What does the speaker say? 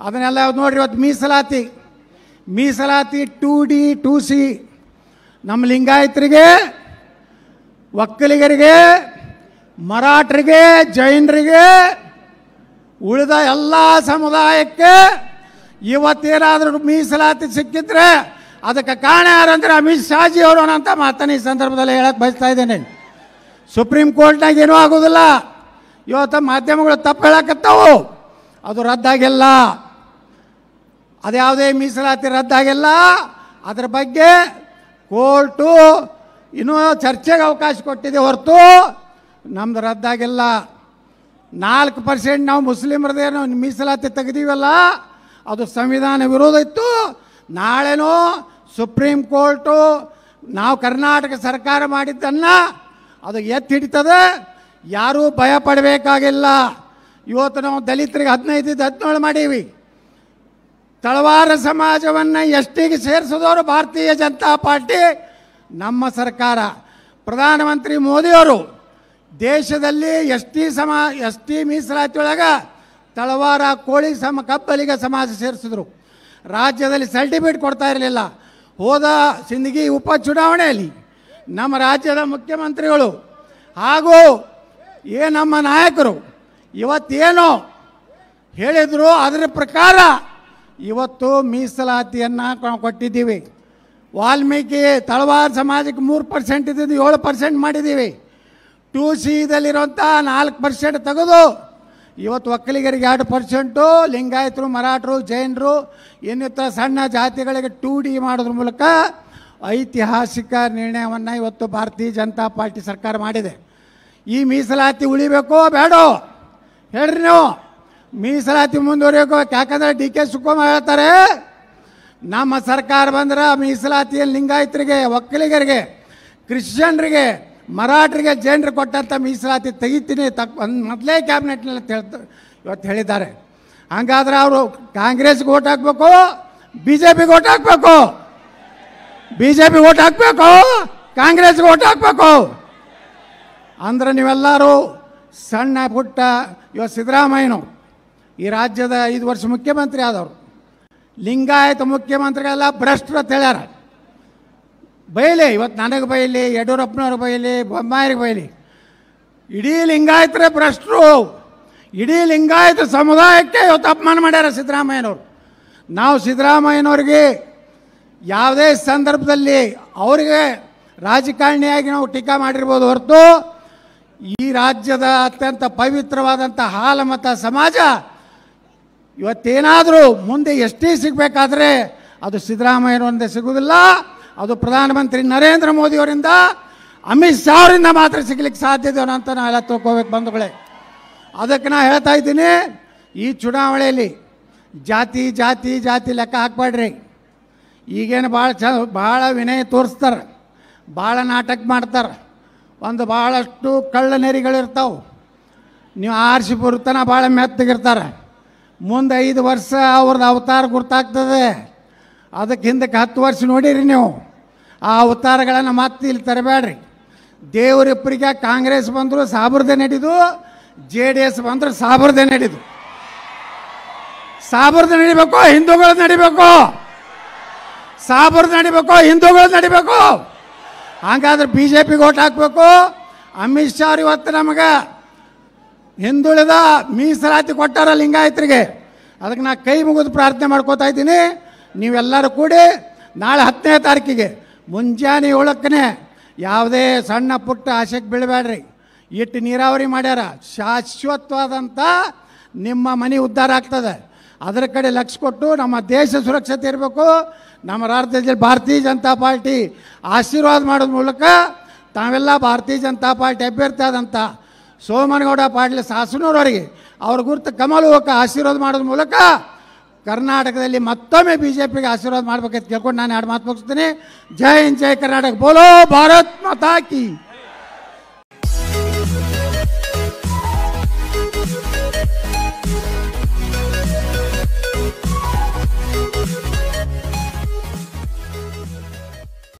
ಅದನ್ನೆಲ್ಲ ನೋಡ್ರಿ ಇವತ್ತು ಮೀಸಲಾತಿ ಮೀಸಲಾತಿ ಟೂ ಡಿ ಟೂ ಸಿ ನಮ್ಮ ಲಿಂಗಾಯತರಿಗೆ ಒಕ್ಕಲಿಗರಿಗೆ ಮರಾಠರಿಗೆ ಜೈನರಿಗೆ ಉಳಿದ ಎಲ್ಲ ಸಮುದಾಯಕ್ಕೆ ಇವತ್ತೇನಾದರೂ ಮೀಸಲಾತಿ ಸಿಕ್ಕಿದ್ರೆ ಅದಕ್ಕೆ ಕಾರಣ ಯಾರಂದ್ರೆ ಅಮಿತ್ ಶಾಜಿ ಅವರು ಅಂತ ಮಾತನ್ನು ಈ ಸಂದರ್ಭದಲ್ಲಿ ಹೇಳಕ್ಕೆ ಬಯಸ್ತಾ ಇದ್ದೇನೆ ಸುಪ್ರೀಂ ಕೋರ್ಟ್ನಾಗ ಏನೂ ಆಗೋದಿಲ್ಲ ಇವತ್ತು ಮಾಧ್ಯಮಗಳು ತಪ್ಪು ಹೇಳಕತ್ತಾವು ಅದು ರದ್ದಾಗಿಲ್ಲ ಅದ್ಯಾವುದೇ ಮೀಸಲಾತಿ ರದ್ದಾಗಿಲ್ಲ ಅದ್ರ ಬಗ್ಗೆ ಕೋರ್ಟು ಇನ್ನೂ ಚರ್ಚೆಗೆ ಅವಕಾಶ ಕೊಟ್ಟಿದೆ ಹೊರತು ನಮ್ದು ರದ್ದಾಗಿಲ್ಲ ನಾಲ್ಕು ಪರ್ಸೆಂಟ್ ನಾವು ಮುಸ್ಲಿಮರದೇನು ಮೀಸಲಾತಿ ತೆಗೆದೀವಲ್ಲ ಅದು ಸಂವಿಧಾನ ವಿರೋಧ ಇತ್ತು ನಾಳೆನೂ ಸುಪ್ರೀಂ ಕೋರ್ಟು ನಾವು ಕರ್ನಾಟಕ ಸರ್ಕಾರ ಮಾಡಿದ್ದನ್ನು ಅದು ಎತ್ತಿ ಹಿಡಿತದೆ ಯಾರೂ ಭಯ ಪಡಬೇಕಾಗಿಲ್ಲ ಇವತ್ತು ನಾವು ದಲಿತರಿಗೆ ಹದಿನೈದು ಹದಿನೇಳು ಮಾಡೀವಿ ತಳವಾರ ಸಮಾಜವನ್ನು ಎಷ್ಟಿಗೆ ಸೇರಿಸಿದವರು ಭಾರತೀಯ ಜನತಾ ಪಾರ್ಟಿ ನಮ್ಮ ಸರ್ಕಾರ ಪ್ರಧಾನಮಂತ್ರಿ ಮೋದಿಯವರು ದೇಶದಲ್ಲಿ ಎಸ್ ಟಿ ಸಮಾ ಎಸ್ ಟಿ ಮೀಸಲಾತಿ ಒಳಗೆ ತಳವಾರ ಕೋಳಿ ಸಮ ಕಬ್ಬಲಿಗ ಸಮಾಜ ಸೇರಿಸಿದ್ರು ರಾಜ್ಯದಲ್ಲಿ ಸರ್ಟಿಫಿಕೇಟ್ ಕೊಡ್ತಾ ಇರಲಿಲ್ಲ ಹೋದ ಸಿಂದಗಿ ಉಪಚುನಾವಣೆಯಲ್ಲಿ ನಮ್ಮ ರಾಜ್ಯದ ಮುಖ್ಯಮಂತ್ರಿಗಳು ಹಾಗೂ ಏ ನಮ್ಮ ನಾಯಕರು ಇವತ್ತೇನು ಹೇಳಿದರು ಅದರ ಪ್ರಕಾರ ಇವತ್ತು ಮೀಸಲಾತಿಯನ್ನು ನಾವು ಕೊಟ್ಟಿದ್ದೀವಿ ವಾಲ್ಮೀಕಿ ತಳವಾರ ಸಮಾಜಕ್ಕೆ ಮೂರು ಪರ್ಸೆಂಟ್ ಇದ್ದಿದ್ದು ಏಳು ಪರ್ಸೆಂಟ್ ಮಾಡಿದ್ದೀವಿ ಟು ಸಿದಲ್ಲಿರುವಂಥ ನಾಲ್ಕು ಪರ್ಸೆಂಟ್ ತೆಗೆದು ಇವತ್ತು ಒಕ್ಕಲಿಗರಿಗೆ ಎರಡು ಪರ್ಸೆಂಟು ಲಿಂಗಾಯತರು ಮರಾಠರು ಜೈನರು ಇನ್ನಿತರ ಸಣ್ಣ ಜಾತಿಗಳಿಗೆ ಟೂ ಡಿ ಮಾಡೋದ್ರ ಮೂಲಕ ಐತಿಹಾಸಿಕ ನಿರ್ಣಯವನ್ನು ಇವತ್ತು ಭಾರತೀಯ ಜನತಾ ಪಾರ್ಟಿ ಸರ್ಕಾರ ಮಾಡಿದೆ ಈ ಮೀಸಲಾತಿ ಉಳಿಬೇಕೋ ಬೇಡೋ ಹೇಳ್ರಿ ನೀವು ಮೀಸಲಾತಿ ಮುಂದುವರಿಬೇಕು ಯಾಕಂದ್ರೆ ಡಿ ಕೆ ಶಿವಕುಮಾರ್ ಹೇಳ್ತಾರೆ ನಮ್ಮ ಸರ್ಕಾರ ಬಂದ್ರೆ ಮೀಸಲಾತಿಯಲ್ಲಿ ಲಿಂಗಾಯತರಿಗೆ ಒಕ್ಕಲಿಗರಿಗೆ ಕ್ರಿಶ್ಚಿಯನ್ರಿಗೆ ಮರಾಠರಿಗೆ ಜೈನರಿಗೆ ಕೊಟ್ಟಂಥ ಮೀಸಲಾತಿ ತೆಗಿತೀನಿ ತಕ್ ಮೊದಲೇ ಕ್ಯಾಬಿನೆಟ್ನಲ್ಲಿ ಅಂತ ಹೇಳ್ತಾರೆ ಇವತ್ತು ಹೇಳಿದ್ದಾರೆ ಹಂಗಾದ್ರೆ ಅವರು ಕಾಂಗ್ರೆಸ್ಗೆ ಓಟ್ ಹಾಕಬೇಕು ಬಿ ಜೆ ಪಿಗೆ ಓಟ್ ಹಾಕಬೇಕು ಬಿ ಜೆ ಪಿ ಓಟ್ ಹಾಕಬೇಕು ಕಾಂಗ್ರೆಸ್ಗೆ ಓಟ್ ಹಾಕಬೇಕು ಅಂದ್ರೆ ನೀವೆಲ್ಲರೂ ಸಣ್ಣ ಪುಟ್ಟ ಇವತ್ತು ಸಿದ್ದರಾಮಯ್ಯನು ಈ ರಾಜ್ಯದ ಐದು ವರ್ಷ ಮುಖ್ಯಮಂತ್ರಿ ಆದವರು ಲಿಂಗಾಯತ ಮುಖ್ಯಮಂತ್ರಿಗಳೆಲ್ಲ ಭ್ರಷ್ಟರು ಅಂತ ಹೇಳ್ಯಾರ ಬೈಲಿ ಇವತ್ತು ನನಗೆ ಬೈಲಿ ಯಡಿಯೂರಪ್ಪನವ್ರಿಗೆ ಬೈಲಿ ಬೊಮ್ಮಾಯಿಗೆ ಬೈಲಿ ಇಡೀ ಲಿಂಗಾಯತರೇ ಭ್ರಷ್ಟರು ಇಡೀ ಲಿಂಗಾಯತ ಸಮುದಾಯಕ್ಕೆ ಇವತ್ತು ಅಪಮಾನ ಮಾಡ್ಯಾರ ಸಿದ್ದರಾಮಯ್ಯನವರು ನಾವು ಸಿದ್ದರಾಮಯ್ಯನವ್ರಿಗೆ ಯಾವುದೇ ಸಂದರ್ಭದಲ್ಲಿ ಅವರಿಗೆ ರಾಜಕಾರಣಿಯಾಗಿ ನಾವು ಟೀಕಾ ಮಾಡಿರ್ಬೋದು ಹೊರತು ಈ ರಾಜ್ಯದ ಅತ್ಯಂತ ಪವಿತ್ರವಾದಂಥ ಹಾಲಮತ ಸಮಾಜ ಇವತ್ತೇನಾದರೂ ಮುಂದೆ ಎಷ್ಟೇ ಸಿಗಬೇಕಾದ್ರೆ ಅದು ಸಿದ್ದರಾಮಯ್ಯನವರಿಂದ ಸಿಗುವುದಿಲ್ಲ ಅದು ಪ್ರಧಾನಮಂತ್ರಿ ನರೇಂದ್ರ ಮೋದಿಯವರಿಂದ ಅಮಿತ್ ಶಾ ಅವರಿಂದ ಮಾತ್ರ ಸಿಗ್ಲಿಕ್ಕೆ ಸಾಧ್ಯತೆ ಅಂತ ನಾವೆಲ್ಲ ತಿಳ್ಕೋಬೇಕು ಬಂಧುಗಳೇ ಅದಕ್ಕೆ ನಾ ಹೇಳ್ತಾ ಇದ್ದೀನಿ ಈ ಚುನಾವಣೆಯಲ್ಲಿ ಜಾತಿ ಜಾತಿ ಜಾತಿ ಲೆಕ್ಕ ಹಾಕ್ಬೇಡ್ರಿ ಈಗೇನು ಭಾಳ ಚ ಭಾಳ ವಿನಯ ತೋರಿಸ್ತಾರೆ ಭಾಳ ನಾಟಕ ಮಾಡ್ತಾರೆ ಒಂದು ಭಾಳಷ್ಟು ಕಳ್ಳ ನೆರಿಗಳಿರ್ತಾವೆ ನೀವು ಆರಿಸಿ ಬರುತ್ತಾನ ಭಾಳ ಮೆತ್ತಗಿರ್ತಾರೆ ಮುಂದೆ ಐದು ವರ್ಷ ಅವ್ರದ್ದು ಅವತಾರ ಗುರ್ತಾಗ್ತದೆ ಅದಕ್ಕೆ ಹಿಂದಕ್ಕೆ ಹತ್ತು ವರ್ಷ ನೋಡಿರಿ ನೀವು ಆ ಅವತಾರಗಳನ್ನು ಮತ್ತೆ ಇಲ್ಲಿ ತರಬೇಡ್ರಿ ದೇವರಿಬ್ಬರಿಗೆ ಕಾಂಗ್ರೆಸ್ ಬಂದರು ಸಾಬರ್ದೆ ನಡೀದು ಜೆ ಡಿ ಎಸ್ ಬಂದರು ಸಾಬರ್ದೆ ನಡೀದು ಸಾಬರ್ದು ನಡಿಬೇಕು ಹಿಂದೂಗಳು ನಡಿಬೇಕು ಸಾಬರ್ದು ನಡಿಬೇಕು ಹಿಂದೂಗಳು ನಡಿಬೇಕು ಹಾಗಾದ್ರೆ ಬಿ ಜೆ ಪಿಗೆ ಓಟ್ ಹಾಕಬೇಕು ಅಮಿತ್ ಶಾ ಅವ್ರು ಇವತ್ತು ನಮಗೆ ಹಿಂದುಳಿದ ಮೀಸಲಾತಿ ಕೊಟ್ಟಾರ ಲಿಂಗಾಯತರಿಗೆ ಅದಕ್ಕೆ ನಾ ಕೈ ಮುಗಿದು ಪ್ರಾರ್ಥನೆ ಮಾಡ್ಕೋತಾ ಇದ್ದೀನಿ ನೀವೆಲ್ಲರೂ ಕೂಡಿ ನಾಳೆ ಹತ್ತನೇ ತಾರೀಕಿಗೆ ಮುಂಜಾನೆ ಏಳಕ್ಕನೆ ಯಾವುದೇ ಸಣ್ಣ ಪುಟ್ಟ ಆಸೆಗೆ ಬೀಳಬೇಡ್ರಿ ಇಟ್ಟು ನೀರಾವರಿ ಮಾಡ್ಯಾರ ಶಾಶ್ವತವಾದಂಥ ನಿಮ್ಮ ಮನೆ ಉದ್ಧಾರ ಆಗ್ತದೆ ಅದರ ಕಡೆ ಲಕ್ಷ್ಯ ಕೊಟ್ಟು ನಮ್ಮ ದೇಶ ಸುರಕ್ಷತೆ ಇರಬೇಕು ನಮ್ಮ ರಾಜ್ಯದಲ್ಲಿ ಭಾರತೀಯ ಜನತಾ ಪಾರ್ಟಿ ಆಶೀರ್ವಾದ ಮಾಡೋದ್ರ ಮೂಲಕ ತಾವೆಲ್ಲ ಭಾರತೀಯ ಜನತಾ ಪಾರ್ಟಿ ಅಭ್ಯರ್ಥಿ ಆದಂಥ ಸೋಮನಗೌಡ ಪಾಟೀಲ್ ಸಾಸನೂರವರಿಗೆ ಅವ್ರ ಗುರುತು ಕಮಲ್ ಹೋಗಕ್ಕೆ ಆಶೀರ್ವಾದ ಮಾಡೋದ್ರ ಮೂಲಕ ಕರ್ನಾಟಕದಲ್ಲಿ ಮತ್ತೊಮ್ಮೆ ಬಿ ಜೆ ಪಿಗೆ ಆಶೀರ್ವಾದ ಮಾಡ್ಬೇಕಂತ ಕೇಳ್ಕೊಂಡು ನಾನು ಎರಡು ಮಾತು ಮುಗಿಸ್ತೀನಿ ಜೈ ಹಿಂದ್ ಜೈ ಕರ್ನಾಟಕ ಬೋಲೋ ಭಾರತ್ ಮಾತಾ ಕಿ